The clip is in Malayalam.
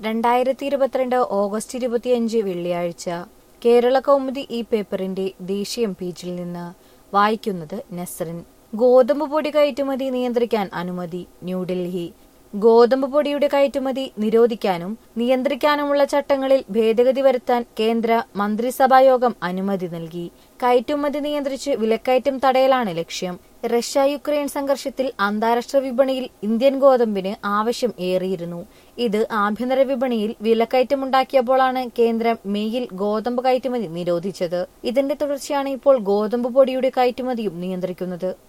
രണ്ടായിരത്തി ഇരുപത്തിരണ്ട് ഓഗസ്റ്റ് ഇരുപത്തിയഞ്ച് വെള്ളിയാഴ്ച കേരള കൗമുദി ഈ പേപ്പറിന്റെ ദേശീയം പേജിൽ നിന്ന് വായിക്കുന്നത് നസ്റിൻ ഗോതമ്പ് പൊടി കയറ്റുമതി നിയന്ത്രിക്കാൻ അനുമതി ന്യൂഡൽഹി ഗോതമ്പ് പൊടിയുടെ കയറ്റുമതി നിരോധിക്കാനും നിയന്ത്രിക്കാനുമുള്ള ചട്ടങ്ങളിൽ ഭേദഗതി വരുത്താൻ കേന്ദ്ര മന്ത്രിസഭായോഗം അനുമതി നൽകി കയറ്റുമതി നിയന്ത്രിച്ച് വിലക്കയറ്റം തടയലാണ് ലക്ഷ്യം റഷ്യ യുക്രൈൻ സംഘർഷത്തിൽ അന്താരാഷ്ട്ര വിപണിയിൽ ഇന്ത്യൻ ഗോതമ്പിന് ആവശ്യം ഏറിയിരുന്നു ഇത് ആഭ്യന്തര വിപണിയിൽ വിലക്കയറ്റമുണ്ടാക്കിയപ്പോഴാണ് കേന്ദ്രം മെയ്യിൽ ഗോതമ്പ് കയറ്റുമതി നിരോധിച്ചത് ഇതിന്റെ തുടർച്ചയാണ് ഇപ്പോൾ ഗോതമ്പ് പൊടിയുടെ കയറ്റുമതിയും നിയന്ത്രിക്കുന്നത്